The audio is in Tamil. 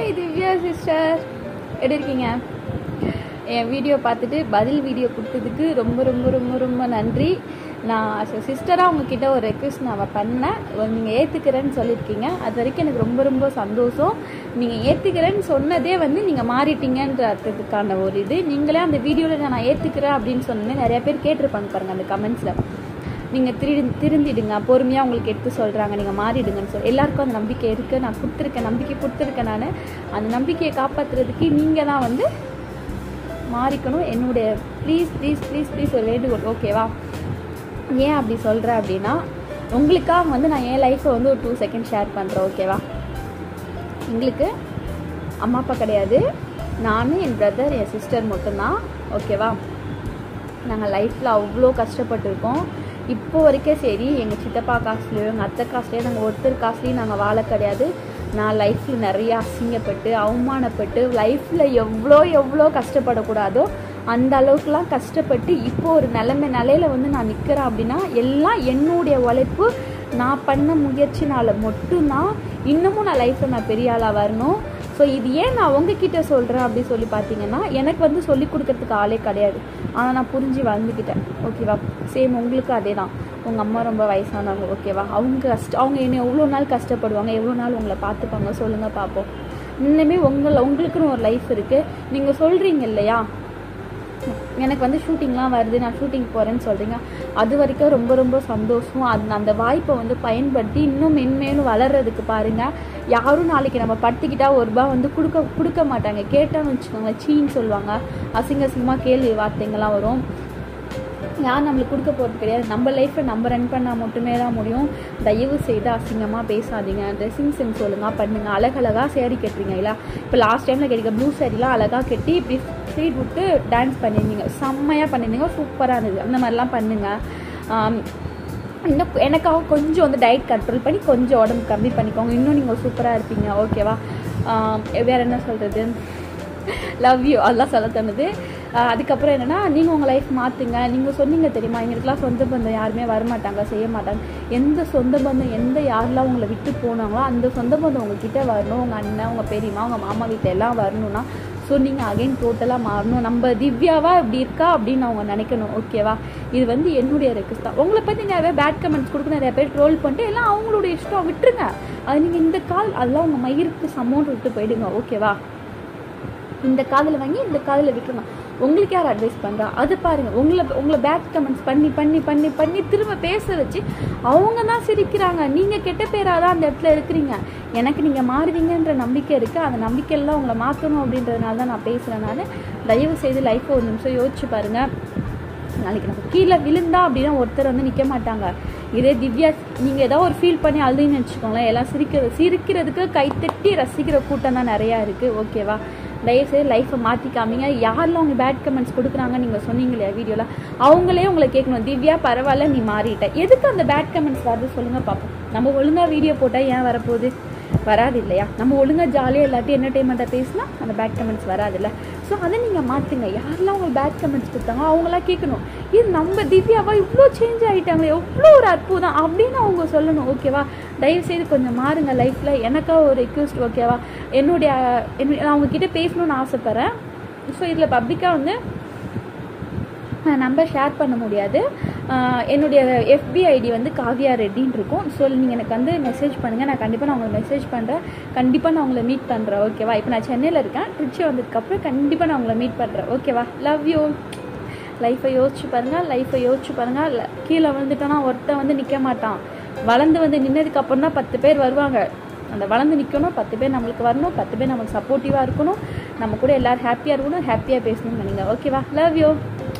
ஹாய் திவ்யா சிஸ்டர் எப்படி இருக்கீங்க என் வீடியோ பார்த்துட்டு பதில் வீடியோ கொடுத்ததுக்கு ரொம்ப ரொம்ப ரொம்ப ரொம்ப நன்றி நான் சிஸ்டராக உங்ககிட்ட ஒரு ரெக்வஸ்ட் நான் பண்ணேன் நீங்கள் ஏற்றுக்கிறேன்னு சொல்லியிருக்கீங்க அது வரைக்கும் எனக்கு ரொம்ப ரொம்ப சந்தோஷம் நீங்கள் ஏற்றுக்கிறேன்னு சொன்னதே வந்து நீங்கள் மாறிட்டீங்கன்ற அர்த்தத்துக்கான ஒரு இது நீங்களே அந்த வீடியோவில் நான் ஏற்றுக்கிறேன் அப்படின்னு சொன்னேன் நிறைய பேர் கேட்டிருப்பாங்க பாருங்கள் அந்த கமெண்ட்ஸில் நீங்கள் திரு திருந்திடுங்க பொறுமையாக உங்களுக்கு எடுத்து சொல்கிறாங்க நீங்கள் மாறிடுங்கன்னு சொல்லி எல்லாருக்கும் அந்த நம்பிக்கை இருக்குது நான் கொடுத்துருக்கேன் நம்பிக்கை கொடுத்துருக்கேன் நான் அந்த நம்பிக்கையை காப்பாற்றுறதுக்கு நீங்கள் தான் வந்து மாறிக்கணும் என்னுடைய ப்ளீஸ் ப்ளீஸ் ப்ளீஸ் ப்ளீஸ் ஒரு வேண்டுகோள் ஓகேவா ஏன் அப்படி சொல்கிறேன் அப்படின்னா உங்களுக்காக வந்து நான் என் லைஃப்பை வந்து ஒரு டூ செகண்ட் ஷேர் பண்ணுறேன் ஓகேவா எங்களுக்கு அம்மா அப்பா கிடையாது நான் என் பிரதர் என் சிஸ்டர் மட்டும்தான் ஓகேவா நாங்கள் லைஃப்பில் அவ்வளோ கஷ்டப்பட்டுருக்கோம் இப்போ வரைக்கும் சரி எங்கள் சித்தப்பா காசுலையோ எங்கள் அத்தை காசுலையோ நாங்கள் ஒருத்தர் காசுலையும் நாங்கள் வாழ கிடையாது நான் லைஃப்பில் நிறைய அசிங்கப்பட்டு அவமானப்பட்டு லைஃப்பில் எவ்வளோ எவ்வளோ கஷ்டப்படக்கூடாதோ அந்த அளவுக்குலாம் கஷ்டப்பட்டு இப்போ ஒரு நிலைமை நிலையில வந்து நான் நிற்கிறேன் அப்படின்னா எல்லாம் என்னுடைய உழைப்பு நான் பண்ண முயற்சினால மட்டும்தான் இன்னமும் நான் லைஃப்பில் நான் பெரிய ஆளாக வரணும் ஸோ இது ஏன் நான் உங்ககிட்ட சொல்கிறேன் அப்படின்னு சொல்லி பார்த்தீங்கன்னா எனக்கு வந்து சொல்லி கொடுக்கறதுக்கு ஆளே கிடையாது ஆனால் நான் புரிஞ்சு வளர்ந்துக்கிட்டேன் ஓகேவா சேம் உங்களுக்கும் அதே தான் உங்கள் அம்மா ரொம்ப வயசானவங்க ஓகேவா அவங்க கஷ்ட அவங்க என்ன எவ்வளோ நாள் கஷ்டப்படுவாங்க எவ்வளோ நாள் உங்களை பார்த்துப்பாங்க சொல்லுங்கள் பார்ப்போம் இன்னுமே உங்களை உங்களுக்குன்னு ஒரு லைஃப் இருக்குது நீங்கள் சொல்கிறீங்க இல்லையா எனக்கு வந்து ஷூட்டிங்லாம் வருது நான் ஷூட்டிங் போகிறேன்னு சொல்கிறீங்க அது வரைக்கும் ரொம்ப ரொம்ப சந்தோஷம் அது அந்த வாய்ப்பை வந்து பயன்படுத்தி இன்னும் மென்மேலும் வளர்கிறதுக்கு பாருங்கள் யாரும் நாளைக்கு நம்ம படுத்திக்கிட்டா ஒரு ரூபா வந்து கொடுக்க கொடுக்க மாட்டாங்க கேட்டான்னு வச்சுக்கோங்களேன் சீன்னு சொல்லுவாங்க அசிங்க அசிங்கமாக கேள்வி வார்த்தைங்கள்லாம் வரும் யார் நம்மளுக்கு கொடுக்க போகிறது கிடையாது நம்ம லைஃப்பை நம்ம ரன் பண்ணால் மட்டுமே தான் முடியும் தயவு செய்து அசிங்கமாக பேசாதீங்க ட்ரெஸ்ஸிங் சென்ஸ் சொல்லுங்கள் பண்ணுங்கள் அழகழகாக சேரீ கட்டுறீங்க இல்லை இப்போ லாஸ்ட் டைமில் கிடைக்க ப்ளூ சேரீலாம் அழகாக கட்டி இப்படி ஸ்ட்ரீட் விட்டு டான்ஸ் பண்ணியிருந்தீங்க செம்மையாக பண்ணியிருந்தீங்க சூப்பராக இருந்தது அந்த மாதிரிலாம் பண்ணுங்கள் இன்னும் எனக்காக கொஞ்சம் வந்து டயட் கண்ட்ரோல் பண்ணி கொஞ்சம் உடம்பு கம்மி பண்ணிக்கோங்க இன்னும் நீங்கள் சூப்பராக இருப்பீங்க ஓகேவா வேறு என்ன சொல்கிறது லவ் யூ அதெல்லாம் சொல்ல தோணுது அதுக்கப்புறம் என்னென்னா நீங்கள் உங்கள் லைஃப் மாற்றுங்க நீங்கள் சொன்னீங்க தெரியுமா எங்களுக்குலாம் சொந்த பந்தம் யாருமே வரமாட்டாங்க செய்ய மாட்டாங்க எந்த சொந்த பந்தம் எந்த யாரெல்லாம் உங்களை விட்டு போனாங்களோ அந்த சொந்த பந்தம் உங்ககிட்ட வரணும் உங்கள் அண்ணன் உங்கள் பெரியம்மா உங்கள் மாமா வீட்டில் எல்லாம் வரணும்னா ஸோ நீங்கள் அகைன் டோட்டலாக மாறணும் நம்ம திவ்யாவா இப்படி இருக்கா அப்படின்னு அவங்க நினைக்கணும் ஓகேவா இது வந்து என்னுடைய ரெக்வஸ்ட் தான் உங்களை பற்றி நிறைய பேட் கமெண்ட்ஸ் கொடுக்க நிறைய பேர் ட்ரோல் பண்ணிட்டு எல்லாம் அவங்களுடைய இஷ்டம் விட்டுருங்க அது நீங்கள் இந்த கால் அதெல்லாம் உங்கள் மயிருக்கு சமௌண்ட் விட்டு போயிடுங்க ஓகேவா இந்த காதில் வாங்கி இந்த காதில் விட்டுருங்க உங்களுக்கு யார் அட்வைஸ் பண்ணுறா அது பாருங்கள் உங்களை உங்களை பேட் கமெண்ட்ஸ் பண்ணி பண்ணி பண்ணி பண்ணி திரும்ப பேச வச்சு அவங்க தான் சிரிக்கிறாங்க நீங்கள் கெட்ட பேராக தான் அந்த இடத்துல இருக்கிறீங்க எனக்கு நீங்கள் மாறுவீங்கன்ற நம்பிக்கை இருக்குது அந்த நம்பிக்கையெல்லாம் உங்களை மாற்றணும் அப்படின்றதுனால தான் நான் பேசுகிறேன் நான் தயவு செய்து லைஃப்பை ஒரு நிமிஷம் யோசிச்சு பாருங்கள் நாளைக்கு நம்ம கீழே விழுந்தா அப்படின்னா ஒருத்தர் வந்து நிற்க மாட்டாங்க இதே திவ்யா நீங்கள் ஏதோ ஒரு ஃபீல் பண்ணி அழுதுன்னு வச்சுக்கோங்களேன் எல்லாம் சிரிக்கிற சிரிக்கிறதுக்கு கைத்தட்டி ரசிக்கிற கூட்டம் தான் நிறையா இருக்குது ஓகேவா தயவுசெய்து லைஃப்பை மாற்றிக்காமீங்க யாரெல்லாம் அவங்க பேட் கமெண்ட்ஸ் கொடுக்குறாங்க நீங்கள் சொன்னீங்க இல்லையா வீடியோவில் அவங்களே உங்களை கேட்கணும் திவ்யா பரவாயில்ல நீ மாறிட்ட எதுக்கு அந்த பேட் கமெண்ட்ஸ் வருது சொல்லுங்கள் பார்ப்போம் நம்ம ஒழுங்காக வீடியோ போட்டால் ஏன் வரப்போகுது வராது இல்லையா நம்ம ஒழுங்காக ஜாலியாக எல்லாத்தையும் என்டர்டெயின்மெண்ட்டாக பேசினா அந்த பேட் கமெண்ட்ஸ் வராது இல்லை ஸோ அதை நீங்கள் மாற்றுங்க யாரெல்லாம் உங்களுக்கு பேட் கமெண்ட்ஸ் கொடுத்தாங்க அவங்களாம் கேட்கணும் இது நம்ம திவ்யாவா இவ்வளோ சேஞ்ச் ஆகிட்டாங்களே எவ்வளோ ஒரு அற்புதம் அப்படின்னு அவங்க சொல்லணும் ஓகேவா தயவுசெய்து கொஞ்சம் மாறுங்க லைஃப்பில் எனக்கா ஒரு ரெக்வஸ்ட் ஓகேவா என்னுடைய நான் அவங்கக்கிட்ட பேசணும்னு ஆசைப்பட்றேன் ஸோ இதில் பப்ளிக்காக வந்து நம்பர் ஷேர் பண்ண முடியாது என்னுடைய எஃபி ஐடி வந்து காவியா ரெட்டின்னு இருக்கும் ஸோ நீங்கள் எனக்கு வந்து மெசேஜ் பண்ணுங்கள் நான் கண்டிப்பாக நான் உங்களுக்கு மெசேஜ் பண்ணுறேன் கண்டிப்பாக நான் உங்களை மீட் பண்ணுறேன் ஓகேவா இப்போ நான் சென்னையில் இருக்கேன் திருச்சி வந்ததுக்கப்புறம் கண்டிப்பாக நான் உங்களை மீட் பண்ணுறேன் ஓகேவா லவ் யூ லைஃப்பை யோசிச்சு பாருங்கள் லைஃப்பை யோசிச்சு பாருங்கள் கீழே விழுந்துட்டோன்னா ஒருத்தன் வந்து நிற்க மாட்டான் வளர்ந்து வந்து நின்னதுக்கப்புறம் தான் பத்து பேர் வருவாங்க அந்த வளர்ந்து நிற்கணும் பத்து பேர் நம்மளுக்கு வரணும் பத்து பேர் நம்மளுக்கு சப்போர்ட்டிவாக இருக்கணும் நம்ம கூட எல்லோரும் ஹாப்பியாக இருக்கணும் ஹாப்பியாக பேசணும்னு நினைங்க ஓகேவா லவ் யூ